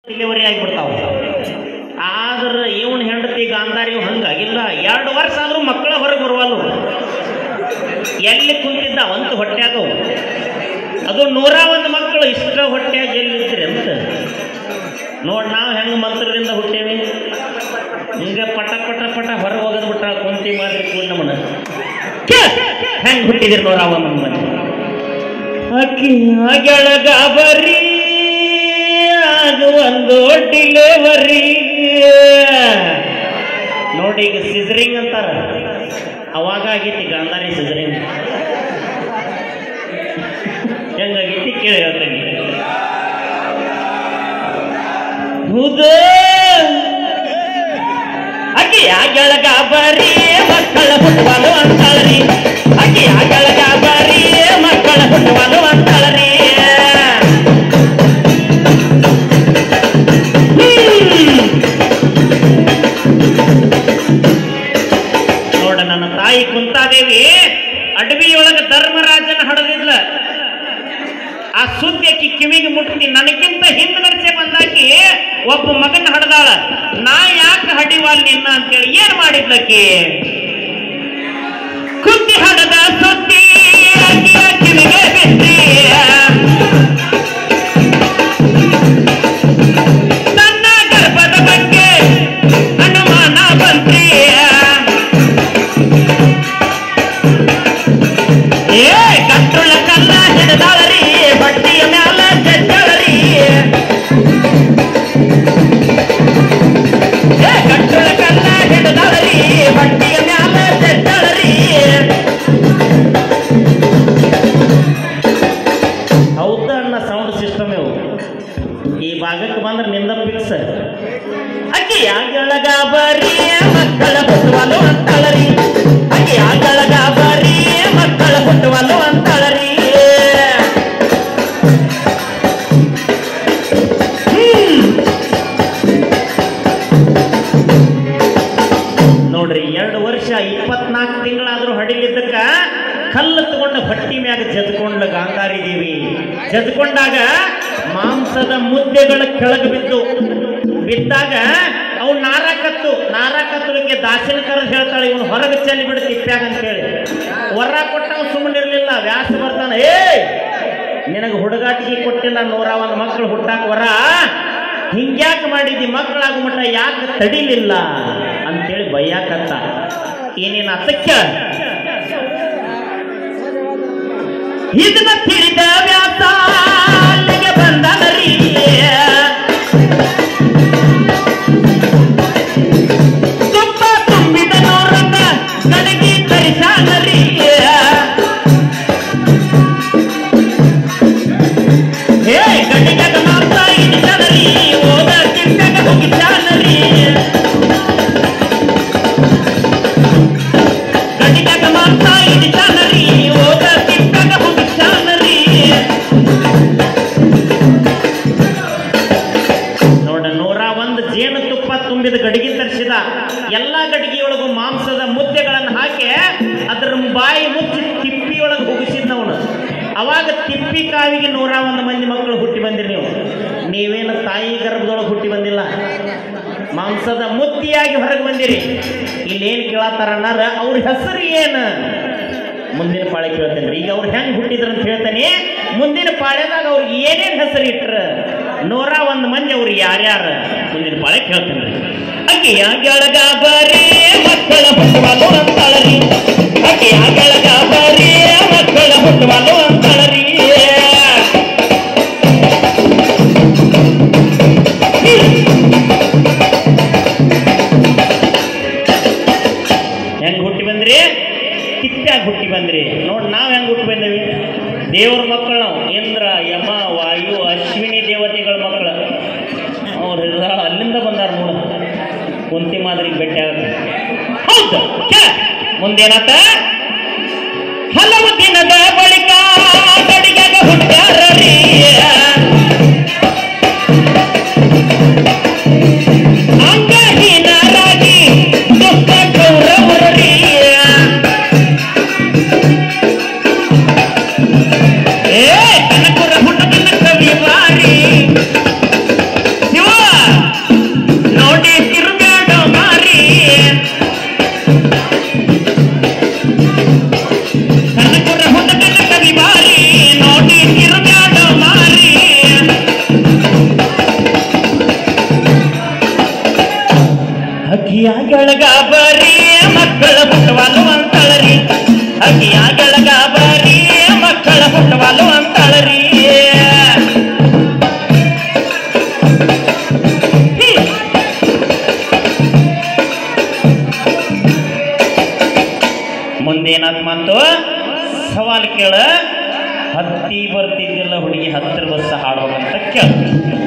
Delivery ಆಗಿಬಿಡ್ತಾವ ಆದ್ರೆ ಇವನ್ ಹೆಂಡತಿ ಗಾಂಧಾರಿ ಹಂಗಾಗಿಲ್ಲ ಎರಡು ವರ್ಷ ಆದ್ರೂ ಮಕ್ಕಳ ಹೊರಗೆ ಬರುವಲ್ಲು ಎಲ್ಲಿ ಕುಂತಿದ್ದ ಒಂದು ಹೊಟ್ಯಾಗವು ಅದು ನೂರ ಒಂದು ಮಕ್ಕಳು ಇಷ್ಟ ಹೊಟ್ಯಾಗ ಎಲ್ಲಿದ್ರಿ ಅಂತ ನೋಡ್ ನಾವು ಹೆಂಗ್ ಮಂತ್ರದಿಂದ ಹುಟ್ಟೇವಿ ಹಿಂಗ ಪಟ ಪಟ ಪಟ ಹೊರಗೆ ಹೋಗೋದು ಬಿಟ್ಟ ಕುಂತಿ ಮಾಡಿ ಕೂಡ ನಮ್ಮನ್ನ ಹೆಂಗ್ ಹುಟ್ಟಿದಿರಿ ನೂರ ಒಂದು ಮಂದಿ ಅಕ್ಕಿ ಗೆಳಗ ಬರೀ ಅದು ಒಂದು ಡಿಲೆವರಿ ನೋಡಿ ಈಗ ಸಿಜರಿಂಗ್ ಅಂತಾರ ಅವಾಗ ಆಗೈತಿ ಗಾಂಧಾರಿ ಸಿಜರಿಂಗ್ ಹೆಂಗಾಗೈತಿ ಕೇಳಿ ಹೇಳ್ತೀನಿ ಹೌದ ಅಕ್ಕಿ ಗೆಳಗ ಬರೀ ಮಕ್ಕಳ ಹುಟ್ಟುವಲು ಅಂತಾಳ್ರಿ ಅಕ್ಕಿ ಗೆಳಗ ಬರೀ ಮಕ್ಕಳ ಹುಟ್ಟುವಲು ಅಂತಾಳ್ರಿ ನೋಡ ನನ್ನ ತಾಯಿ ಕುಂತಾದೇವಿ ಅಡವಿಯೊಳಗ ಧರ್ಮರಾಜನ ಹಡದಿದ್ಲ ಆ ಸುದ್ದಿ ಆಕಿ ಕಿವಿಗೆ ಮುಟ್ಟಿ ನನಗಿಂತ ಹಿಂದ್ಗಡಿಸೆ ಬಂದಾಕಿ ಒಬ್ಬ ಮಗನ ಹಡದಾಳ ನಾ ಯಾಕೆ ಹಡಿವಾಲ್ ನಿನ್ನ ಅಂತೇಳಿ ಏನ್ ಮಾಡಿದ್ಲಕ್ಕಿ ಕುದ್ದಿ ಹಡದ ಸುದ್ದಿ ಆಕಿಯ ಕಿವಿಗೆ ಬಿದ್ದಿ ನನ್ನ ಗರ್ಭದ ಬಗ್ಗೆ ಅನುಮಾನ ಬಂತ್ರಿ ಏ ಕಟ್ಟುಳ ಕಲ್ಲ ಹಿಡಿದಾಳರಿ ಬಡ್ಡಿಯ ಮ್ಯಾಲ ಜಜ್ಜಳರಿ ಏ ಕಟ್ಟುಳ ಕಲ್ಲ ಹಿಡಿದಾಳರಿ ಬಡ್ಡಿಯ ಮ್ಯಾಲ ಜಜ್ಜಳರಿ ಹೌದ ಅಣ್ಣ ಸೌಂಡ್ ಸಿಸ್ಟಮ್ ಇವು ಈ ಭಾಗಕ್ಕೆ ಬಂದ್ರೆ ನಿಂದ ಫಿಕ್ಸ್ ಅಕ್ಕಿ ಯಾಗಳಗ ಬರೀ ಮಕ್ಕಳ ಹುಟ್ಟುವಲು ಅಂತಾಳರಿ ಅಕ್ಕಿ ಯಾಗಳಗ ಬರೀ ಮಕ್ಕಳ ಹುಟ್ಟುವಲು ಅಂತಾಳರಿ ಹ್ಮ್. ನೋಡ್ರಿ ಎರಡು ವರ್ಷ ಇಪ್ಪತ್ನಾಲ್ಕು ತಿಂಗಳಾದ್ರೂ ಹಡಿಲಿದ್ದಕ್ಕ ಕಲ್ಲು ತಗೊಂಡು ಹೊಟ್ಟಿ ಮ್ಯಾಗ ಜದ್ಕೊಂಡ್ಲ ಗಾಂಧಾರಿ ದೇವಿ ಜದ್ಕೊಂಡಾಗ ಮಾಂಸದ ಮುದ್ದೆಗಳ ಕೆಳಗೆ ಬಿದ್ದು ಬಿದ್ದಾಗ ಅವು ನಾರಾಕತ್ತು ನಾರಾಕತ್ತಲಿಕ್ಕೆ ದಾಸಿನ ಕರೆದು ಹೇಳ್ತಾಳೆ ಇವನು ಹೊರಗೆ ಚೆಲ್ಲಿ ಬಿಡು ತಿಪ್ಪ್ಯಾಗ ಅಂತ ಹೇಳಿ ವರ ಕೊಟ್ಟವ ಸುಮ್ಮನಿರ್ಲಿಲ್ಲ ವ್ಯಾಸ ಬರ್ತಾನೆ ಏ ನಿನಗೆ ಹುಡುಗಾಟಿಗೆ ಕೊಟ್ಟಿಲ್ಲ ನೂರ ಒಂದು ಮಕ್ಕಳು ಹುಟ್ಟಾಕ ವರ ಹಿಂಗ್ಯಾಕೆ ಮಾಡಿದ್ದಿ ಮಕ್ಕಳಾಗೋ ಮಟ್ಟ ಯಾಕೆ ತಡಿಲಿಲ್ಲ ಅಂತೇಳಿ ಬೈಯಾಕತ್ತ ಏನೇನು ಅಸಖ್ಯ ಇದನ್ನ ತಿಳಿದ ವ್ಯಾಸ ಅಲ್ಲಿಗೆ ಬಂದನರಿ ತುಪ್ಪ ತುಂಬಿದ ನೋರನ್ನ ಕಡೆಗೆ ತರಿಸಾನರಿ ಹೇ ಗಡಿಗದ ಮಾತ್ರ ಇಡಿಸನರಿ ಹೋದ ಕಿಟ್ಟಗ ಹೋಗಿದ್ದಾನರಿ ಗಡಿಗದ ಮಾತ್ರ ಇಡಿಸನರಿ ಹೋದ ಕಿಟ್ಟಗ ಹೋಗಿದ್ದಾನರಿ ನೋಡ ನೂರ ಒಂದು ಜೇನು ತುಪ್ಪ ತುಂಬಿದ ಗಡಿಗೆ ತರಿಸಿದ ಎಲ್ಲಾ ಗಡಿಗೆಯೊಳಗೂ ಮಾಂಸದ ಮುದ್ದೆಗಳನ್ನು ಹಾಕಿ ಅದರ ಬಾಯಿ ಮುಚ್ಚಿ ತಿಪ್ಪಿಯೊಳಗೆ ಹೋಗಿಸಿದ್ನವನು ಅವಾಗ ತಿಪ್ಪಿ ಕಾವಿಗೆ ನೂರ ಒಂದು ಮಂದಿ ಮಕ್ಕಳು ಹುಟ್ಟಿ ಬಂದಿರಿ ನೀವು ನೀವೇನು ತಾಯಿ ಗರ್ಭದೊಳಗೆ ಹುಟ್ಟಿ ಬಂದಿಲ್ಲ ಮಾಂಸದ ಮುತ್ತಿಯಾಗಿ ಹೊರಗೆ ಬಂದಿರಿ ಇಲ್ಲೇನು ಕೇಳತ್ತಾರ ಅನ್ನಾರ ಅವ್ರ ಹೆಸರು ಏನು ಮುಂದಿನ ಪಾಳೆ ಕೇಳ್ತೇನೆ ಈಗ ಅವ್ರು ಹೆಂಗ್ ಹುಟ್ಟಿದ್ರು ಅಂತ ಹೇಳ್ತೇನೆ ಮುಂದಿನ ಪಾಳ್ಯದಾಗ ಅವ್ರಿಗೆ ಏನೇನ್ ಹೆಸರು ಇಟ್ರ ನೂರ ಒಂದು ಮಂದಿ ಅವ್ರು ಯಾರ್ಯಾರ ಮುಂದಿನ ಪಾಳೆ ಕೇಳ್ತೇನೆ ಅಕ್ಕಿಯ ಗೆಳಗ ಬರೀ ಮಕ್ಕಳ ಹುಟ್ಟುವಲು ಅಂತಾಳರಿ ಅಕ್ಕಿಯ ಗೆಳಗ ಬರೀ ಮಕ್ಕಳ ಹುಟ್ಟುವಲು ಅಂತಾಳರಿ ಹೆಂಗ್ ಹುಟ್ಟಿ ಬಂದ್ರಿ ಕಿತ್ತ್ಯಾಗ ಹುಟ್ಟಿ ಬಂದ್ರಿ ನೋಡಿ ನಾವು ಹೆಂಗ್ ಹುಟ್ಟಿ ಬಂದೇವಿ ದೇವ್ರ ಮಕ್ಕಳು ನಾವು ಇಂದ್ರ ಯಮ ವಾಯು ಅಶ್ವಿನಿ ದೇವತೆಗಳ ಮಕ್ಕಳು ಅವ್ರೆಲ್ಲ ಅಲ್ಲಿಂದ ಬಂದಾರ ನೋಡು ಕುಂತಿ ಮಾದರಿ ಭೇಟಿ ಹೌದು ಛೆ! ಮುಂದೇನಾತ ಹಲವು ದಿನದ ಬಳಿಕ ಗಡಿಗೆಗ ಹುಟ್ಟಾರರಿ ಅಂಗಹೀನರಾಗಿ ದುಷ್ಟ ಕೌರವರರಿ ಏ ಕನಕುರ ಹುಟ್ಟದನ್ನ ಕವಿ ಬಾರಿ ಶಿವ ಅಕ್ಕಿಯ ಗೆಳಗ ಬರೀ ಮಕ್ಕಳ ಹುಟ್ಟವಲು ಅಂತಾಳರಿ ಮುಂದೇನಾತ್ ಮಾತು ಸವಾಲ್ ಕೇಳ ಹತ್ತಿ ಬರ್ತಿದ್ದಿಲ್ಲ ಹುಡುಗಿ ಹತ್ತಿರ ಬಸ್ ಹಾಡ್ಬೇಕಂತ ಕೇಳ